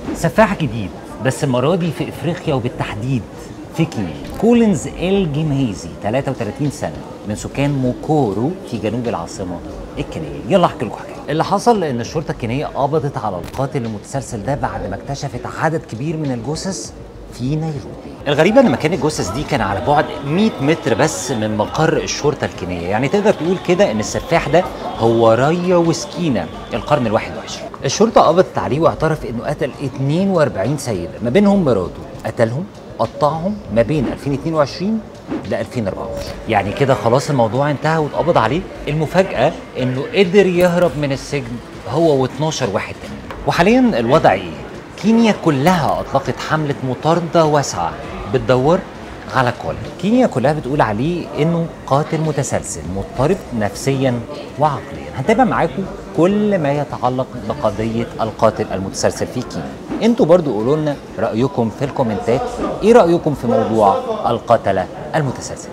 سفاح جديد بس المرة دي في افريقيا وبالتحديد في كينيا كولينز الجمهيزي 33 سنة من سكان موكورو في جنوب العاصمة الكينية يلا احكي لكم حكاية اللي حصل ان الشرطة الكينية قبضت على القاتل المتسلسل ده بعد ما اكتشفت عدد كبير من الجثث في نيروبي الغريبة ان مكان الجثث دي كان على بعد 100 متر بس من مقر الشرطة الكينية يعني تقدر تقول كده ان السفاح ده هو رايا وسكينة القرن الواحد وعشرين الشرطة قبضت عليه واعترف انه قتل 42 سيدة ما بينهم مراته قتلهم قطعهم ما بين 2022 ل 2024 يعني كده خلاص الموضوع انتهى واتقبض عليه المفاجأة انه قدر يهرب من السجن هو و12 واحد تاني وحاليا الوضع ايه؟ كينيا كلها اطلقت حملة مطاردة واسعة بتدور على كل كينيا كلها بتقول عليه انه قاتل متسلسل مضطرب نفسيا وعقليا هنتابع معاكم كل ما يتعلق بقضية القاتل المتسلسل في كينيا انتوا برضو قولوا لنا رأيكم في الكومنتات ايه رأيكم في موضوع القتلة المتسلسل